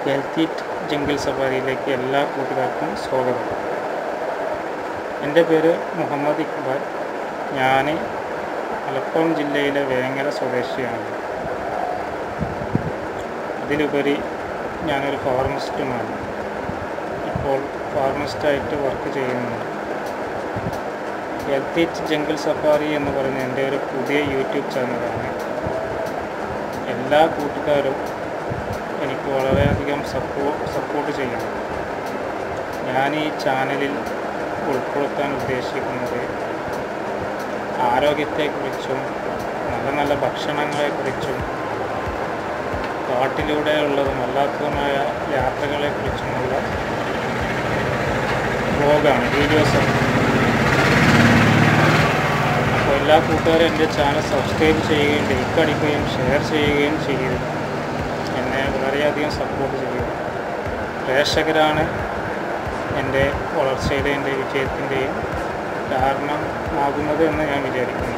healthy jungle സഫാരിയിലേക്ക് എല്ലാ കൂട്ടുകാർക്കും സ്വാഗതം എൻ്റെ പേര് മുഹമ്മദ് ഇക്ബാൽ ഞാൻ മലപ്പുറം ജില്ലയിലെ വേങ്ങര സ്വദേശിയാണ് അതിലുപരി ഞാനൊരു ഫാർമസിസ്റ്റുമാണ് ഇപ്പോൾ ഫാർമസിസ്റ്റായിട്ട് വർക്ക് ചെയ്യുന്നുണ്ട് ഹെൽത്തി ജംഗിൾ സഫാരി എന്ന് പറയുന്ന എൻ്റെ ഒരു പുതിയ യൂട്യൂബ് ചാനലാണ് എല്ലാ കൂട്ടുകാരും എനിക്ക് വളരെയധികം സപ്പോ സപ്പോർട്ട് ചെയ്യണം ഞാൻ ഈ ചാനലിൽ ഉൾപ്പെടുത്താൻ ഉദ്ദേശിക്കുന്നത് ആരോഗ്യത്തെക്കുറിച്ചും നല്ല നല്ല ഭക്ഷണങ്ങളെക്കുറിച്ചും കാട്ടിലൂടെയുള്ളതും അല്ലാത്തതുമായ യാത്രകളെക്കുറിച്ചുമുള്ള വ്ലോഗാണ് വീഡിയോസാണ് അപ്പോൾ എല്ലാ കൂട്ടുകാരും എൻ്റെ ചാനൽ സബ്സ്ക്രൈബ് ചെയ്യുകയും ലൈക്ക് അടിക്കുകയും ഷെയർ ചെയ്യുകയും ചെയ്യുക എന്നെ വളരെയധികം സപ്പോർട്ട് ചെയ്യുക പ്രേക്ഷകരാണ് എൻ്റെ വളർച്ചയുടെയും എൻ്റെ വിജയത്തിൻ്റെയും കാരണമാകുന്നത് എന്ന് ഞാൻ വിചാരിക്കുന്നു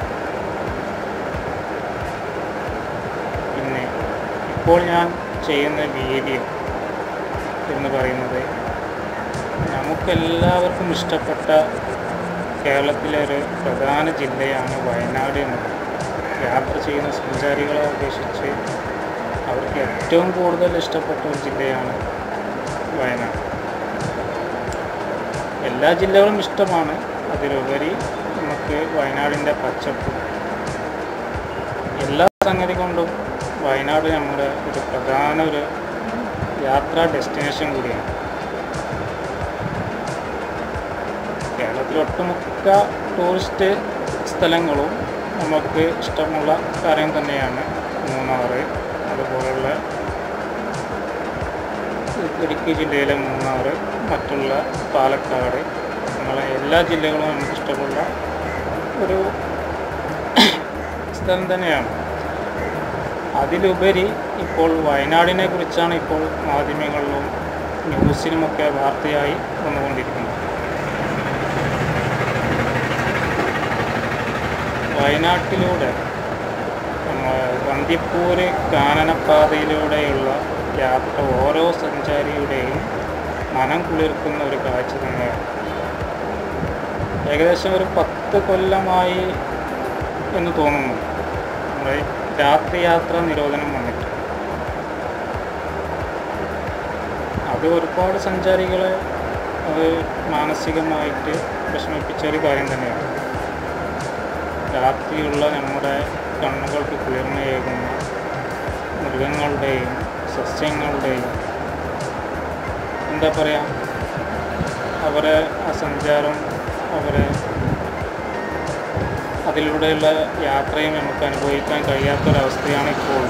പിന്നെ ഇപ്പോൾ ഞാൻ ചെയ്യുന്ന വീഡിയോ എന്ന് പറയുന്നത് നമുക്കെല്ലാവർക്കും ഇഷ്ടപ്പെട്ട കേരളത്തിലെ ഒരു പ്രധാന ജില്ലയാണ് വയനാട് എന്നത് യാത്ര ചെയ്യുന്ന സഞ്ചാരികളെ അപേക്ഷിച്ച് അവർക്ക് ഏറ്റവും കൂടുതൽ ഇഷ്ടപ്പെട്ട ഒരു ജില്ലയാണ് വയനാട് എല്ലാ ജില്ലകളും ഇഷ്ടമാണ് അതിലുപരി നമുക്ക് വയനാടിൻ്റെ പച്ചപ്പ് എല്ലാ സംഗതി കൊണ്ടും വയനാട് നമ്മുടെ ഒരു പ്രധാന ഒരു യാത്രാ ഡെസ്റ്റിനേഷൻ കൂടിയാണ് കേരളത്തിൽ ഒട്ടുമിക്ക ടൂറിസ്റ്റ് സ്ഥലങ്ങളും നമുക്ക് ഇഷ്ടമുള്ള കാര്യം തന്നെയാണ് മൂന്നാർ അതുപോലുള്ള ഇടുക്കി ജില്ലയിലെ മൂന്നാർ മറ്റുള്ള പാലക്കാട് നമ്മളെ എല്ലാ ജില്ലകളും നമുക്ക് ഇഷ്ടമുള്ള ഒരു സ്ഥലം തന്നെയാണ് അതിലുപരി ഇപ്പോൾ വയനാടിനെ കുറിച്ചാണ് ഇപ്പോൾ മാധ്യമങ്ങളിലും ന്യൂസിലുമൊക്കെ വാർത്തയായി വന്നുകൊണ്ടിരിക്കുന്നത് വയനാട്ടിലൂടെ വന്ദിപ്പൂര് കാനനപ്പാതയിലൂടെയുള്ള യാത്ര ഓരോ സഞ്ചാരിയുടെയും മനം കുളിർക്കുന്ന ഒരു കാഴ്ച തന്നെയാണ് ഏകദേശം ഒരു പത്ത് കൊല്ലമായി എന്ന് തോന്നുന്നു നമ്മുടെ രാത്രി യാത്ര നിരോധനം വന്നിട്ട് അത് ഒരുപാട് സഞ്ചാരികളെ അത് മാനസികമായിട്ട് വിഷമിപ്പിച്ച ഒരു കാര്യം തന്നെയാണ് രാത്രിയുള്ള നമ്മുടെ കണ്ണുകൾക്ക് കുളിർമയേകുന്ന മൃഗങ്ങളുടെയും സസ്യങ്ങളുടെയും എന്താ പറയുക അവരെ ആ സഞ്ചാരം അവരെ അതിലൂടെയുള്ള യാത്രയും നമുക്ക് അനുഭവിക്കാൻ കഴിയാത്തൊരവസ്ഥയാണ് ഇപ്പോൾ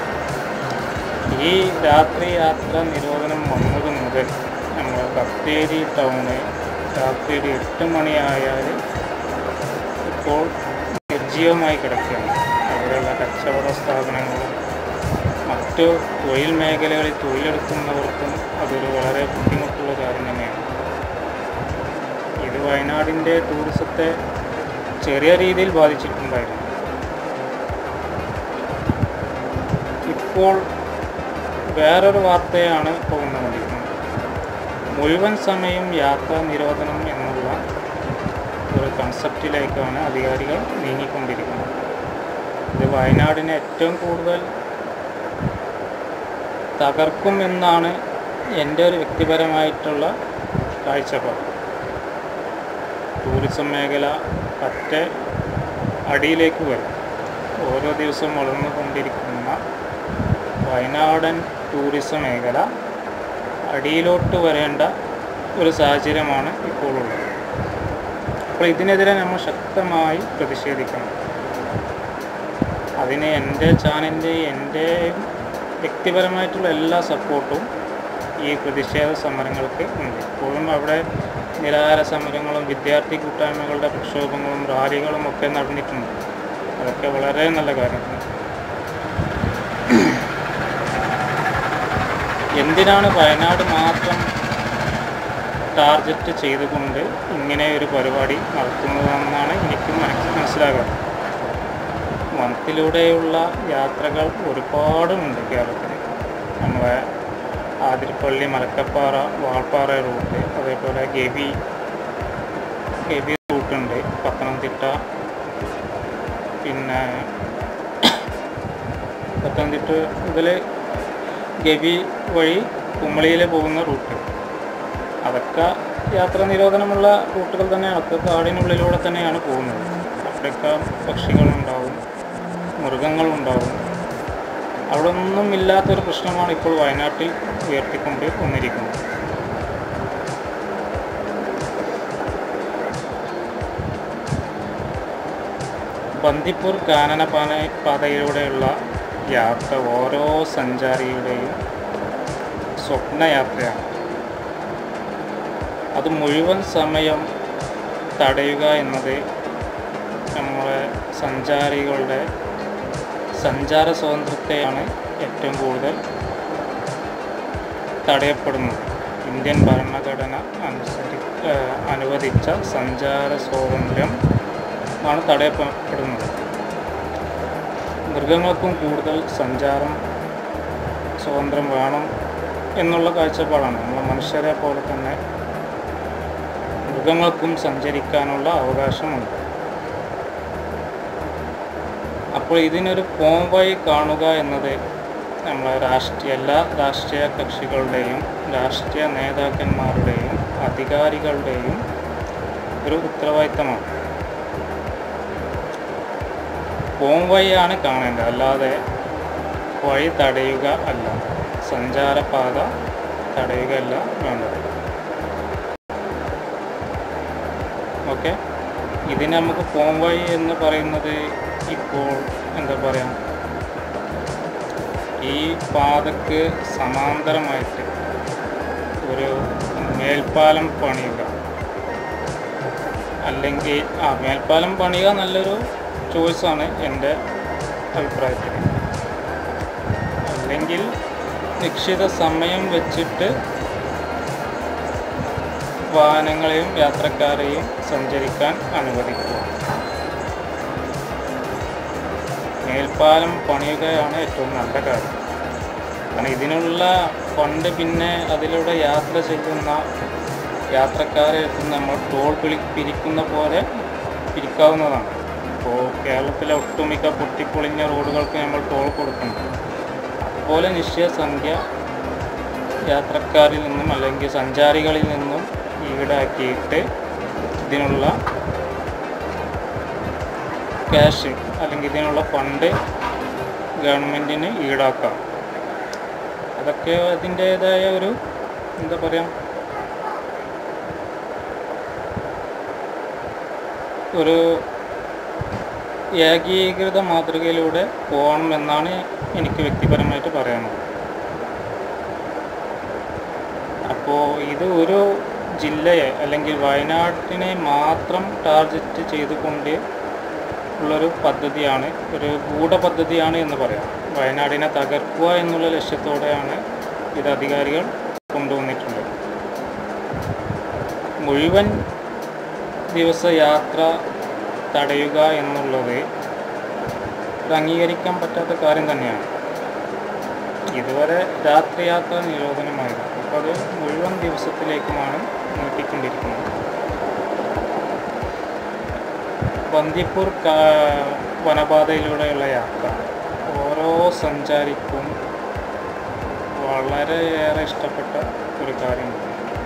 ഈ രാത്രി യാത്ര നിരോധനം വന്നത് മുതൽ നമ്മൾ ബത്തേരി ടൗണ് രാത്രി ഒരു എട്ട് മണിയായാൽ ഇപ്പോൾ നിർജ്ജീവമായി കിടക്കുകയാണ് അവിടെയുള്ള കച്ചവട സ്ഥാപനങ്ങളും മറ്റു തൊഴിൽ മേഖലകളിൽ തൊഴിലെടുക്കുന്നവർക്കും അതൊരു വളരെ ബുദ്ധിമുട്ടുള്ള കാര്യം തന്നെയാണ് ഇത് വയനാടിൻ്റെ ടൂറിസത്തെ ചെറിയ രീതിയിൽ ബാധിച്ചിട്ടുണ്ടായിരുന്നു ഇപ്പോൾ വേറൊരു വാർത്തയാണ് ഇപ്പോൾ വന്നുകൊണ്ടിരിക്കുന്നത് മുഴുവൻ സമയം യാത്രാ നിരോധനം എന്നുള്ള ഒരു കൺസെപ്റ്റിലേക്കാണ് അധികാരികൾ നീങ്ങിക്കൊണ്ടിരിക്കുന്നത് ഇത് വയനാടിനെ ഏറ്റവും കൂടുതൽ തകർക്കും എന്നാണ് എൻ്റെ ഒരു വ്യക്തിപരമായിട്ടുള്ള കാഴ്ചപ്പാട് ടൂറിസം മേഖല പറ്റ അടിയിലേക്ക് വരും ഓരോ ദിവസവും വളർന്നുകൊണ്ടിരിക്കുന്ന വയനാടൻ ടൂറിസം മേഖല അടിയിലോട്ട് വരേണ്ട ഒരു സാഹചര്യമാണ് ഇപ്പോൾ ഉള്ളത് അപ്പോൾ ഇതിനെതിരെ നമ്മൾ ശക്തമായി പ്രതിഷേധിക്കണം അതിന് എൻ്റെ ചാനലിൻ്റെ എൻ്റെ വ്യക്തിപരമായിട്ടുള്ള എല്ലാ സപ്പോർട്ടും ഈ പ്രതിഷേധ സമരങ്ങൾക്ക് ഉണ്ട് ഇപ്പോഴും അവിടെ നിരാഹാര സമരങ്ങളും വിദ്യാർത്ഥി കൂട്ടായ്മകളുടെ പ്രക്ഷോഭങ്ങളും റാലികളും ഒക്കെ നടന്നിട്ടുണ്ട് അതൊക്കെ വളരെ നല്ല കാര്യമാണ് എന്തിനാണ് വയനാട് മാത്രം ടാർഗറ്റ് ചെയ്തുകൊണ്ട് ഇങ്ങനെ ഒരു പരിപാടി നടത്തുന്നതെന്നാണ് എനിക്ക് മനസ്സ് മനസ്സിലാകുന്നത് വനത്തിലൂടെയുള്ള യാത്രകൾ ഒരുപാടുമുണ്ട് കേരളത്തിൽ നമ്മളെ അതിരപ്പള്ളി മലക്കപ്പാറ വാൾപ്പാറ റൂട്ട് അതേപോലെ ഗവി ഗവി റൂട്ടുണ്ട് പത്തനംതിട്ട പിന്നെ പത്തനംതിട്ട മുതൽ ഗവി വഴി കുമളിയിൽ പോകുന്ന റൂട്ട് അതൊക്കെ യാത്രാ നിരോധനമുള്ള റൂട്ടുകൾ തന്നെയാണ് ഒക്കെ കാടിനുള്ളിലൂടെ തന്നെയാണ് പോകുന്നത് അവിടെയൊക്കെ പക്ഷികളുണ്ടാവും മൃഗങ്ങളുണ്ടാവും അവിടെ ഒന്നും ഇല്ലാത്തൊരു പ്രശ്നമാണ് ഇപ്പോൾ വയനാട്ടിൽ ഉയർത്തിക്കൊണ്ട് വന്നിരിക്കുന്നത് ബന്ദിപ്പൂർ കാനന പാന പാതയിലൂടെയുള്ള യാത്ര ഓരോ സഞ്ചാരിയുടെയും സ്വപ്നയാത്രയാണ് അത് മുഴുവൻ സമയം തടയുക എന്നത് നമ്മളെ സഞ്ചാരികളുടെ സഞ്ചാര സ്വാതന്ത്ര്യത്തെയാണ് ഏറ്റവും കൂടുതൽ തടയപ്പെടുന്നത് ഇന്ത്യൻ ഭരണഘടന അനുസരി ഏഹ് അനുവദിച്ച സഞ്ചാര സ്വാതന്ത്ര്യം ആണ് തടയപ്പെടുന്നത് മൃഗങ്ങൾക്കും കൂടുതൽ സഞ്ചാരം സ്വാതന്ത്ര്യം വേണം എന്നുള്ള കാഴ്ചപ്പാടാണ് നമ്മൾ മനുഷ്യരെ പോലെ തന്നെ മൃഗങ്ങൾക്കും സഞ്ചരിക്കാനുള്ള അവകാശമുണ്ട് അപ്പോൾ ഇതിനൊരു പോംവഴി കാണുക എന്നത് നമ്മളെ രാഷ്ട്രീയ എല്ലാ രാഷ്ട്രീയ കക്ഷികളുടെയും രാഷ്ട്രീയ നേതാക്കന്മാരുടെയും അധികാരികളുടെയും ഒരു ഉത്തരവാദിത്തമാണ് പോംവഴിയാണ് കാണേണ്ടത് അല്ലാതെ വഴി തടയുക അല്ല സഞ്ചാരപാത തടയുകയല്ല വേണ്ടത് ഓക്കെ ഇതിന് നമുക്ക് പോംവഴി എന്ന് പറയുന്നത് ഇപ്പോൾ എന്താ പറയുക ഈ പാതക്ക് സമാന്തരമായിട്ട് ഒരു മേൽപ്പാലം പണിയുക അല്ലെങ്കിൽ ആ മേൽപ്പാലം പണിയുക നല്ലൊരു ചോയ്സാണ് എൻ്റെ അഭിപ്രായത്തിൽ അല്ലെങ്കിൽ നിശ്ചിത സമയം വെച്ചിട്ട് വാഹനങ്ങളെയും യാത്രക്കാരെയും സഞ്ചരിക്കാൻ അനുവദിക്കുക മേൽപ്പാലം പണിയുകയാണ് ഏറ്റവും നല്ല കാര്യം കാരണം ഇതിനുള്ള ഫണ്ട് പിന്നെ അതിലൂടെ യാത്ര ചെയ്യുന്ന യാത്രക്കാരെ അടുത്ത് നമ്മൾ ടോൾ പിളി പിരിക്കുന്ന പോലെ പിരിക്കാവുന്നതാണ് ഇപ്പോൾ കേരളത്തിലെ ഒട്ടുമിക്ക പൊട്ടിപ്പൊളിഞ്ഞ റോഡുകൾക്ക് നമ്മൾ ടോൾ കൊടുക്കണം അതുപോലെ നിശ്ചയ സംഖ്യ യാത്രക്കാരിൽ നിന്നും അല്ലെങ്കിൽ സഞ്ചാരികളിൽ നിന്നും ഈടാക്കിയിട്ട് ഇതിനുള്ള ക്യാഷ് അല്ലെങ്കിൽ ഇതിനുള്ള ഫണ്ട് ഗവൺമെൻറ്റിന് ഈടാക്കാം അതൊക്കെ അതിൻ്റേതായ ഒരു എന്താ പറയുക ഒരു ഏകീകൃത മാതൃകയിലൂടെ പോകണം എന്നാണ് എനിക്ക് വ്യക്തിപരമായിട്ട് പറയാനുള്ളത് അപ്പോൾ ഇത് ഒരു ജില്ലയെ അല്ലെങ്കിൽ വയനാട്ടിനെ മാത്രം ടാർഗറ്റ് ചെയ്തുകൊണ്ട് ഉള്ളൊരു പദ്ധതിയാണ് ഒരു ഗൂഢപദ്ധതിയാണ് എന്ന് പറയാം വയനാടിനെ തകർക്കുക എന്നുള്ള ലക്ഷ്യത്തോടെയാണ് ഇത് അധികാരികൾ കൊണ്ടുവന്നിട്ടുള്ളത് മുഴുവൻ ദിവസ യാത്ര തടയുക എന്നുള്ളത് ഒരു അംഗീകരിക്കാൻ പറ്റാത്ത കാര്യം തന്നെയാണ് ഇതുവരെ രാത്രി യാത്ര നിരോധനമായിരുന്നു അപ്പോൾ അത് മുഴുവൻ ദിവസത്തിലേക്കുമാണ് നീട്ടിക്കൊണ്ടിരിക്കുന്നത് ബന്ദിപ്പൂർ കാ- വനപാതയിലൂടെയുള്ള യാത്ര ഓരോ സഞ്ചാരിക്കും വളരെയേറെ ഇഷ്ടപ്പെട്ട ഒരു കാര്യമാണ്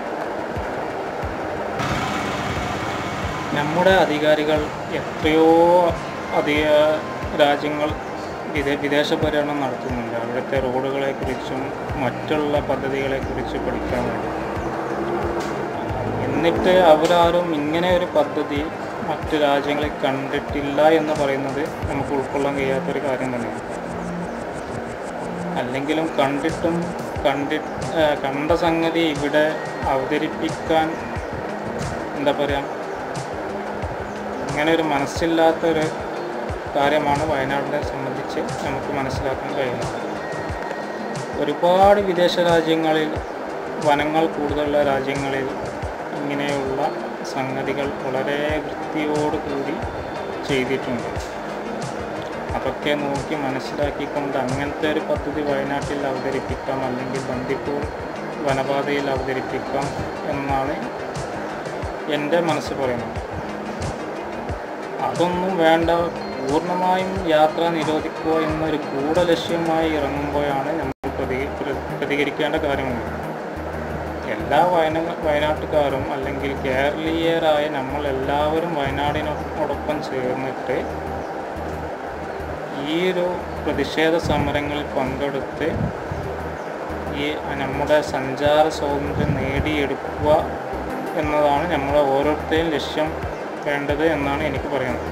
നമ്മുടെ അധികാരികൾ എത്രയോ അധിക രാജ്യങ്ങൾ വിദേ വിദേശ പര്യടനം നടത്തുന്നുണ്ട് അവിടുത്തെ റോഡുകളെക്കുറിച്ചും മറ്റുള്ള പദ്ധതികളെക്കുറിച്ച് പഠിക്കാൻ വേണ്ടി എന്നിട്ട് അവരാരും ഇങ്ങനെ ഒരു പദ്ധതി മറ്റു രാജ്യങ്ങളിൽ കണ്ടിട്ടില്ല എന്ന് പറയുന്നത് നമുക്ക് ഉൾക്കൊള്ളാൻ കഴിയാത്തൊരു കാര്യം തന്നെയാണ് അല്ലെങ്കിലും കണ്ടിട്ടും കണ്ടി ആ, കണ്ട സംഗതി ഇവിടെ അവതരിപ്പിക്കാൻ എന്താ പറയുക അങ്ങനെ ഒരു മനസ്സില്ലാത്തൊരു കാര്യമാണ് വയനാടിനെ സംബന്ധിച്ച് നമുക്ക് മനസ്സിലാക്കാൻ കഴിയുന്നത് ഒരുപാട് വിദേശ രാജ്യങ്ങളിൽ വനങ്ങൾ കൂടുതലുള്ള രാജ്യങ്ങളിൽ ഇങ്ങനെയുള്ള സംഗതികൾ വളരെ വൃത്തിയോടുകൂടി ചെയ്തിട്ടുണ്ട് അതൊക്കെ നോക്കി മനസ്സിലാക്കിക്കൊണ്ട് അങ്ങനത്തെ ഒരു പദ്ധതി വയനാട്ടിൽ അവതരിപ്പിക്കാം അല്ലെങ്കിൽ ബന്ദിപ്പൂർ വനപാതയിൽ അവതരിപ്പിക്കാം എന്നാണ് എൻ്റെ മനസ്സ് പറയുന്നത് അതൊന്നും വേണ്ട പൂർണ്ണമായും യാത്ര നിരോധിക്കുക എന്നൊരു ഗൂഢലക്ഷ്യമായി ഇറങ്ങുമ്പോഴാണ് നമ്മൾ പ്രതി പ്ര- പ്രതികരിക്കേണ്ട കാര്യമുണ്ട് എല്ലാ വയന വയനാട്ടുകാരും അല്ലെങ്കിൽ കേരളീയരായ നമ്മൾ എല്ലാവരും വയനാടിനോടൊപ്പം ചേർന്നിട്ട് ഈ ഒരു പ്രതിഷേധ സമരങ്ങളിൽ പങ്കെടുത്ത് ഈ നമ്മുടെ സഞ്ചാര സ്വാതന്ത്ര്യം നേടിയെടുക്കുക എന്നതാണ് നമ്മളെ ഓരോരുത്തരെയും ലക്ഷ്യം വേണ്ടത് എന്നാണ് എനിക്ക് പറയുന്നത്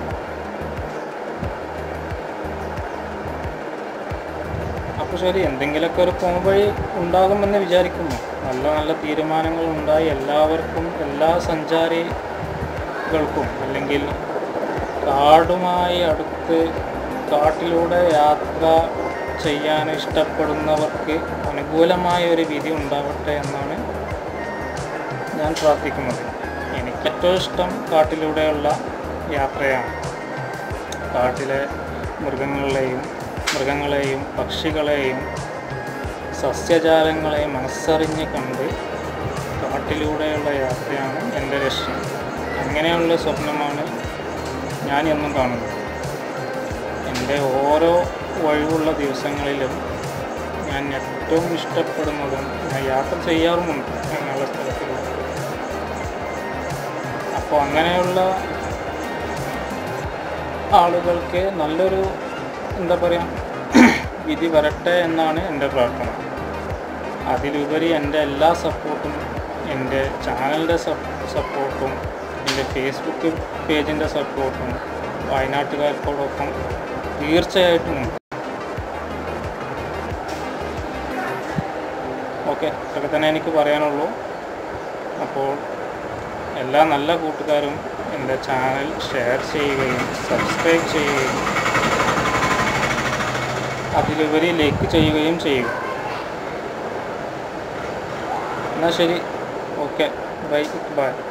അപ്പോൾ ശരി എന്തെങ്കിലുമൊക്കെ ഒരു പോംവഴി ഉണ്ടാകുമെന്ന് വിചാരിക്കുന്നു നല്ല നല്ല തീരുമാനങ്ങൾ ഉണ്ടായി എല്ലാവർക്കും എല്ലാ സഞ്ചാരികൾക്കും അല്ലെങ്കിൽ കാടുമായി അടുത്ത് കാട്ടിലൂടെ യാത്ര ചെയ്യാൻ ഇഷ്ടപ്പെടുന്നവർക്ക് അനുകൂലമായ ഒരു വിധി ഉണ്ടാവട്ടെ എന്നാണ് ഞാൻ പ്രാർത്ഥിക്കുന്നത് എനിക്ക് ഏറ്റവും ഇഷ്ടം കാട്ടിലൂടെയുള്ള യാത്രയാണ് കാട്ടിലെ മൃഗങ്ങളെയും മൃഗങ്ങളെയും പക്ഷികളെയും സസ്യജാലങ്ങളെയും മനസ്സറിഞ്ഞ് കണ്ട് കാട്ടിലൂടെയുള്ള യാത്രയാണ് എൻ്റെ ലക്ഷ്യം അങ്ങനെയുള്ള സ്വപ്നമാണ് ഞാൻ എന്നും കാണുന്നത് എൻ്റെ ഓരോ ഒഴിവുള്ള ദിവസങ്ങളിലും ഞാൻ ഏറ്റവും ഇഷ്ടപ്പെടുന്നതും ഞാൻ യാത്ര ചെയ്യാറുമുണ്ട് അങ്ങനെയുള്ള സ്ഥലത്തിലൂടെ അപ്പോൾ അങ്ങനെയുള്ള ആളുകൾക്ക് നല്ലൊരു എന്താ പറയുക വിധി വരട്ടെ എന്നാണ് എൻ്റെ പ്രാർത്ഥന അതിലുപരി എൻ്റെ എല്ലാ സപ്പോർട്ടും എൻ്റെ ചാനലിൻ്റെ സപ്പോർട്ടും എൻ്റെ ഫേസ്ബുക്ക് പേജിൻ്റെ സപ്പോർട്ടും വയനാട്ടുകാർക്കോടൊപ്പം തീർച്ചയായിട്ടും ഉണ്ട് ഓക്കെ ഇതൊക്കെ തന്നെ എനിക്ക് പറയാനുള്ളൂ അപ്പോൾ എല്ലാ നല്ല കൂട്ടുകാരും എൻ്റെ ചാനൽ ഷെയർ ചെയ്യുകയും സബ്സ്ക്രൈബ് ചെയ്യുകയും അതിലുപരി ലൈക്ക് ചെയ്യുകയും ചെയ്യുക എന്നാൽ ശരി ഓക്കെ ബൈ ബൈ